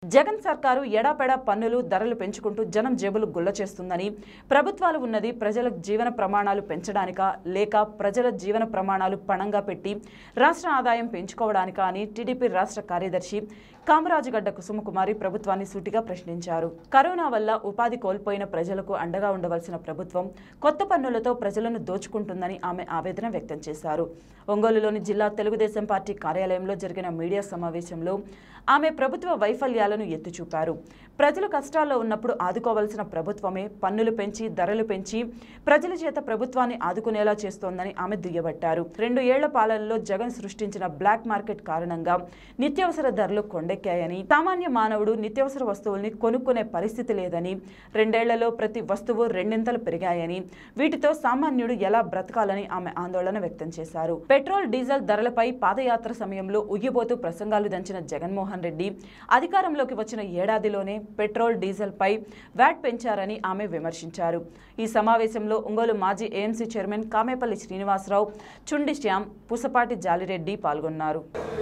జగన్ సర్కారు ఎడాపెడా పన్నులు ధరలు పెంచుకుంటూ జనం జేబులు గుల్ల చేస్తుందని ప్రభుత్వాలు ఉన్నది ప్రజల జీవన ప్రమాణాలు పెంచడానికా లేక ప్రజల జీవన ప్రమాణాలు పణంగా పెట్టి రాష్ట్ర ఆదాయం పెంచుకోవడానికా అని టీడీపీ రాష్ట్ర కార్యదర్శి కామరాజుగడ్డ కుసుమకుమారి ప్రభుత్వాన్ని సూటిగా ప్రశ్నించారు కరోనా వల్ల ఉపాధి కోల్పోయిన ప్రజలకు అండగా ఉండవలసిన ప్రభుత్వం కొత్త పన్నులతో ప్రజలను దోచుకుంటుందని ఆమె ఆవేదన వ్యక్తం చేశారు ఒంగోలులోని జిల్లా తెలుగుదేశం పార్టీ కార్యాలయంలో జరిగిన మీడియా సమావేశంలో ఆమె ప్రభుత్వ వైఫల్యాలను ఎత్తిచూపారు ప్రజలు కష్టాల్లో ఉన్నప్పుడు ఆదుకోవాల్సిన ప్రభుత్వమే పన్నులు పెంచి ధరలు పెంచి ప్రజల చేత ప్రభుత్వాన్ని ఆదుకునేలా చేస్తోందని ఆమె దుయ్యబట్టారు రెండు ఏళ్ల పాలనలో జగన్ సృష్టించిన బ్లాక్ మార్కెట్ కారణంగా నిత్యావసర ధరలు కొండెక్కాయని సామాన్య మానవుడు నిత్యావసర వస్తువుల్ని కొనుక్కునే పరిస్థితి లేదని రెండేళ్లలో ప్రతి వస్తువు రెండింతలు పెరిగాయని వీటితో సామాన్యుడు ఎలా బ్రతకాలని ఆమె ఆందోళన వ్యక్తం చేశారు పెట్రోల్ డీజిల్ ధరలపై పాదయాత్ర సమయంలో ఉయ్యబోతూ ప్రసంగాలు దంచిన జగన్మోహన్ రెడ్డి అధికారంలోకి వచ్చిన ఏడాదిలోనే పెట్రోల్ డీజిల్ పై వ్యాట్ పెంచారని ఆమె విమర్శించారు ఈ సమావేశంలో ఒంగోలు మాజీ ఏఎంసీ చైర్మన్ కామేపల్లి శ్రీనివాసరావు చుండి శ్యామ్ పుసపాటి జాలిరెడ్డి పాల్గొన్నారు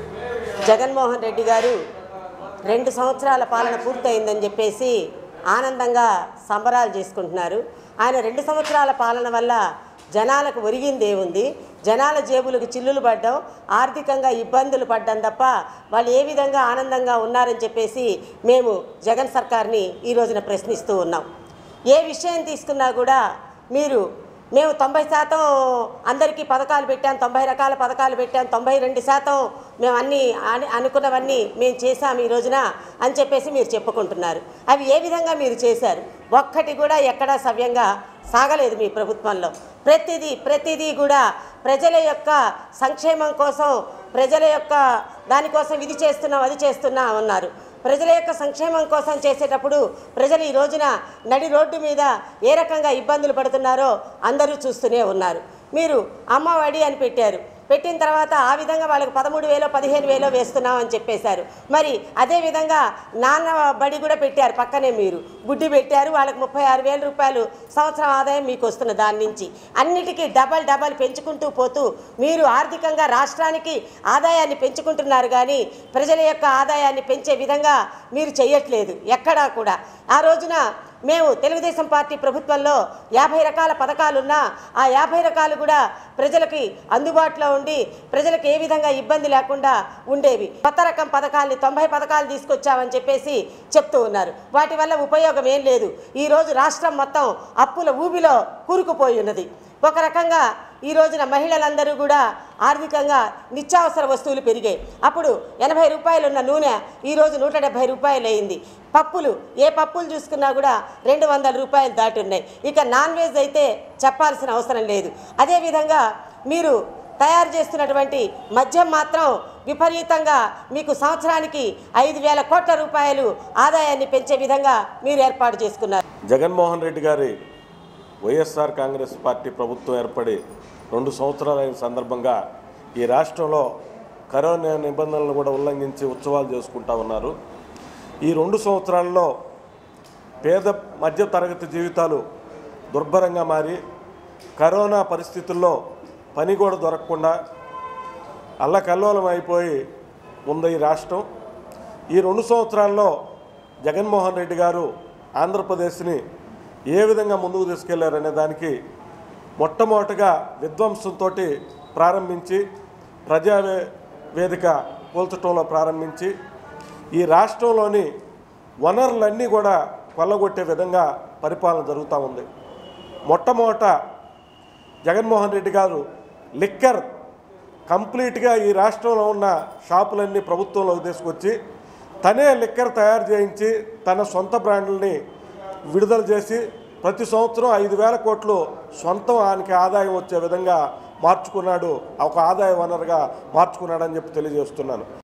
జగన్మోహన్ రెడ్డి గారు రెండు సంవత్సరాల పాలన పూర్తయిందని చెప్పేసి ఆనందంగా సంబరాలు చేసుకుంటున్నారు ఆయన రెండు సంవత్సరాల పాలన వల్ల జనాలకు ఒరిగింది ఏముంది జనాల జేబులకు చిల్లులు పడ్డం ఆర్థికంగా ఇబ్బందులు పడ్డం తప్ప వాళ్ళు ఏ విధంగా ఆనందంగా ఉన్నారని చెప్పేసి మేము జగన్ సర్కార్ని ఈ రోజున ప్రశ్నిస్తూ ఉన్నాం ఏ విషయం తీసుకున్నా కూడా మీరు మేము తొంభై శాతం అందరికీ పథకాలు పెట్టాం తొంభై రకాల పథకాలు పెట్టాం తొంభై రెండు శాతం మేము అన్నీ అని అనుకున్నవన్నీ మేము చేశాం ఈ రోజున అని చెప్పేసి మీరు చెప్పుకుంటున్నారు అవి ఏ విధంగా మీరు చేశారు ఒక్కటి కూడా ఎక్కడా సవ్యంగా సాగలేదు మీ ప్రభుత్వంలో ప్రతిదీ ప్రతిదీ కూడా ప్రజల యొక్క సంక్షేమం కోసం ప్రజల యొక్క దానికోసం ఇది చేస్తున్నాం అది చేస్తున్నాం అన్నారు ప్రజల యొక్క సంక్షేమం కోసం చేసేటప్పుడు ప్రజలు ఈ రోజున నడి రోడ్డు మీద ఏ రకంగా ఇబ్బందులు పడుతున్నారో అందరూ చూస్తూనే ఉన్నారు మీరు అమ్మఒడి అని పెట్టారు పెట్టిన తర్వాత ఆ విధంగా వాళ్ళకి పదమూడు వేలో పదిహేను వేలో వేస్తున్నాం అని చెప్పేశారు మరి అదే విధంగా నాన్న బడి కూడా పెట్టారు పక్కనే మీరు గుడ్డి పెట్టారు వాళ్ళకి ముప్పై ఆరు వేల రూపాయలు సంవత్సరం ఆదాయం మీకు వస్తున్న దాని నుంచి అన్నిటికీ డబల్ డబల్ పెంచుకుంటూ పోతూ మీరు ఆర్థికంగా రాష్ట్రానికి ఆదాయాన్ని పెంచుకుంటున్నారు కానీ ప్రజల యొక్క ఆదాయాన్ని పెంచే విధంగా మీరు చేయట్లేదు ఎక్కడా కూడా ఆ రోజున మేము తెలుగుదేశం పార్టీ ప్రభుత్వంలో యాభై రకాల పథకాలున్నా ఆ యాభై రకాలు కూడా ప్రజలకి అందుబాటులో ఉండి ప్రజలకు ఏ విధంగా ఇబ్బంది లేకుండా ఉండేవి కొత్త రకం పథకాల్ని తొంభై పథకాలు తీసుకొచ్చామని చెప్పేసి చెప్తూ ఉన్నారు వాటి వల్ల ఉపయోగం ఏం లేదు ఈరోజు రాష్ట్రం మొత్తం అప్పుల ఊబిలో కూరుకుపోయి ఉన్నది ఒక రకంగా ఈ రోజున మహిళలందరూ కూడా ఆర్థికంగా నిత్యావసర వస్తువులు పెరిగాయి అప్పుడు ఎనభై రూపాయలు ఉన్న నూనె ఈరోజు నూట డెబ్భై రూపాయలు అయింది పప్పులు ఏ పప్పులు చూసుకున్నా కూడా రెండు వందల రూపాయలు దాటి ఉన్నాయి ఇక నాన్ వెజ్ అయితే చెప్పాల్సిన అవసరం లేదు అదేవిధంగా మీరు తయారు చేస్తున్నటువంటి మద్యం మాత్రం విపరీతంగా మీకు సంవత్సరానికి ఐదు వేల కోట్ల రూపాయలు ఆదాయాన్ని పెంచే విధంగా మీరు ఏర్పాటు చేసుకున్నారు జగన్మోహన్ రెడ్డి గారి వైఎస్ఆర్ కాంగ్రెస్ పార్టీ ప్రభుత్వం ఏర్పడి రెండు సంవత్సరాలైన సందర్భంగా ఈ రాష్ట్రంలో కరోనా నిబంధనలను కూడా ఉల్లంఘించి ఉత్సవాలు చేసుకుంటా ఉన్నారు ఈ రెండు సంవత్సరాల్లో పేద మధ్య తరగతి జీవితాలు దుర్భరంగా మారి కరోనా పరిస్థితుల్లో పని కూడా దొరకకుండా అల్లకల్లోలం అయిపోయి ఉంది ఈ రాష్ట్రం ఈ రెండు సంవత్సరాల్లో జగన్మోహన్ రెడ్డి గారు ఆంధ్రప్రదేశ్ని ఏ విధంగా ముందుకు తీసుకెళ్లారనే దానికి మొట్టమొదటగా విధ్వంసంతో ప్రారంభించి ప్రజా వే- వేదిక కూల్చటంలో ప్రారంభించి ఈ రాష్ట్రంలోని వనరులన్నీ కూడా కొల్లగొట్టే విధంగా పరిపాలన జరుగుతూ ఉంది మొట్టమొదట జగన్మోహన్ రెడ్డి గారు లిక్కర్ కంప్లీట్గా ఈ రాష్ట్రంలో ఉన్న షాపులన్నీ ప్రభుత్వంలోకి తీసుకొచ్చి తనే లిక్కర్ తయారు చేయించి తన సొంత బ్రాండ్లని విడుదల చేసి ప్రతి సంవత్సరం ఐదు వేల కోట్లు సొంతం ఆయనకి ఆదాయం వచ్చే విధంగా మార్చుకున్నాడు ఒక ఆదాయ వనరుగా మార్చుకున్నాడని చెప్పి తెలియజేస్తున్నాను